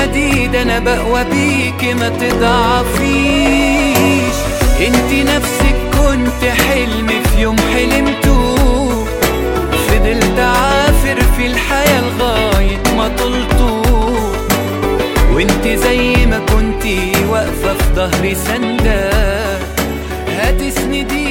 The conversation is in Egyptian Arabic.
المديد انا بقوى بيك ما تضعفيش انت نفسك كنت حلم في يوم حلمته فضلت عافر في الحياة لغاية ما طلته وانت زي ما كنتي واقفة في ظهري سندة هتسندي